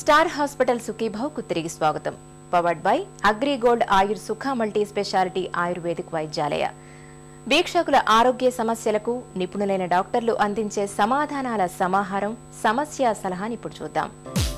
star hospital సుఖీభావ్కు తిరిగి స్వాగతం powered by Agrigold Ayur Sukha multi specialty Ayurvedic Vaidyalaya వీక్షకుల ఆరోగ్య సమస్యలకు నిపుణులైన డాక్టర్లు అందించే సమాధానాల సమాహారం సమస్య సలహాని ఇప్పుడు చూద్దాం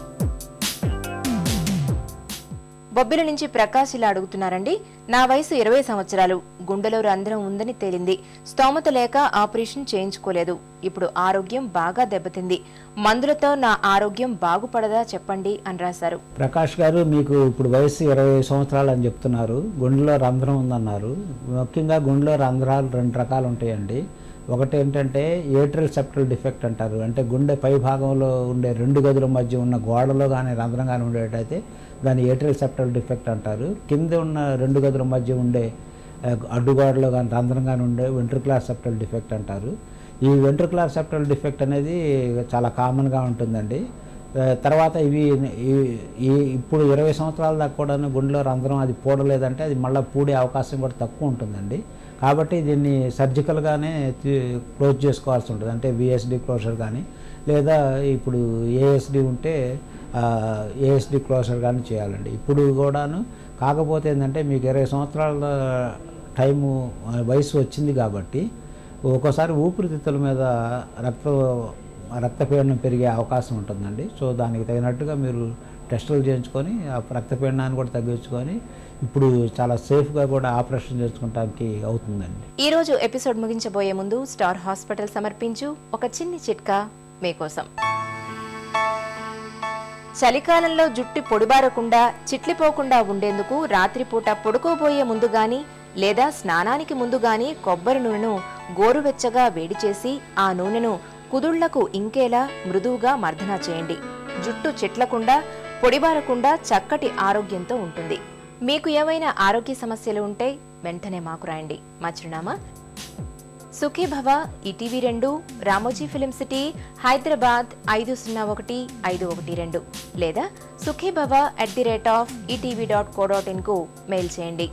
బొబ్బిలి నుంచి ప్రకాష్ ఇలా అడుగుతున్నారండి నా వయసు ఇరవై సంవత్సరాలు గుండెలో రంధ్రం ఉందని తేలింది స్తోమత లేక ఆపరేషన్ చేయించుకోలేదు ఇప్పుడు ఆరోగ్యం బాగా దెబ్బతింది మందులతో నా ఆరోగ్యం బాగుపడదా చెప్పండి అని రాశారు ప్రకాష్ గారు మీకు ఇప్పుడు వయసు ఇరవై సంవత్సరాలు అని చెప్తున్నారు గుండెలో రంధ్రం ఉందన్నారు ముఖ్యంగా గుండెలో రంధ్రాలు రెండు రకాలు ఉంటాయండి ఒకటి ఏంటంటే ఏట్రల్ సెప్టల్ డిఫెక్ట్ అంటారు అంటే గుండె పై భాగంలో ఉండే రెండు గదుల మధ్య ఉన్న గోడలో కానీ రంధ్రం కానీ ఉండేటైతే దాన్ని ఏట్రల్ సెప్టల్ డిఫెక్ట్ అంటారు కింద ఉన్న రెండు గదుల మధ్య ఉండే ఆ, అడ్డుగోడలో కానీ రంధ్రం కానీ ఉండే వెంట్రుకులార్ సెప్టల్ డిఫెక్ట్ అంటారు ఈ వెంట్రుకులార్ సెప్టల్ డిఫెక్ట్ అనేది చాలా కామన్గా ఉంటుందండి ఆ, తర్వాత ఇవి ఈ- ఈ ఇప్పుడు ఇరవై సంవత్సరాల దాకా కూడా గుండెలో రంధ్రం అది పూడలేదంటే అది మళ్ళీ పూడే అవకాశం కూడా తక్కువ ఉంటుందండి కాబట్టి దీన్ని సర్జికల్గానే క్లోజ్ చేసుకోవాల్సి ఉంటుంది అంటే విఎస్డి క్లోజర్ కానీ లేదా ఇప్పుడు ఏఎస్డి ఉంటే ఏఎస్డి క్లోజర్ కానీ చేయాలండి ఇప్పుడు కూడాను కాకపోతే ఏంటంటే మీకు ఇరవై సంవత్సరాల టైము ఆ, వయసు వచ్చింది కాబట్టి ఒక్కోసారి ఊపిరితిత్తుల మీద రక్త రక్తపీడనం పెరిగే అవకాశం ఉంటుందండి సో దానికి తగినట్టుగా మీరు టెస్టులు చేయించుకొని ఆ రక్తపీడనాన్ని కూడా తగ్గించుకొని ఇప్పుడు చాలా సేఫ్గా కూడా ఆపరేషన్ చేసుకోవడానికి అవుతుందండి ఈ రోజు ఎపిసోడ్ ముగించబోయే ముందు స్టార్ హాస్పిటల్ సమర్పించు ఒక చిన్ని చిట్కా మీకోసం చలికాలంలో జుట్టు పొడిబారకుండా చిట్లిపోకుండా ఉండేందుకు రాత్రిపూట పడుకోబోయే ముందు గాని లేదా స్నానానికి ముందు గాని కొబ్బరి నూనెను గోరువెచ్చగా వేడి చేసి ఆ నూనెను కుదుళ్లకు ఇంకేలా మృదువుగా మర్దన చేయండి జుట్టు చిట్లకుండా పొడిబారకుండా చక్కటి ఆరోగ్యంతో ఉంటుంది మీకు ఏవైనా ఆరోగ్య సమస్యలు ఉంటే వెంటనే మాకు రాయండి మా చిరునామా సుఖీభవ ఈటీవీ రెండు రామోజీ ఫిలిం సిటీ హైదరాబాద్ ఐదు సున్నా ఒకటి ఐదు ఒకటి రెండు లేదా Sukhibhava at the rate of ETV dot co dot ఇన్కు మెయిల్ చేయండి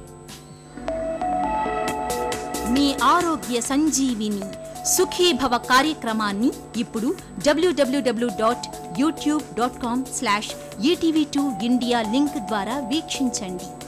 మీ ఆరోగ్య సంజీవిని సుఖీభవ కార్యక్రమాన్ని ఇప్పుడు WWW dot YouTube dot com slash ETV two India link ద్వారా వీక్షించండి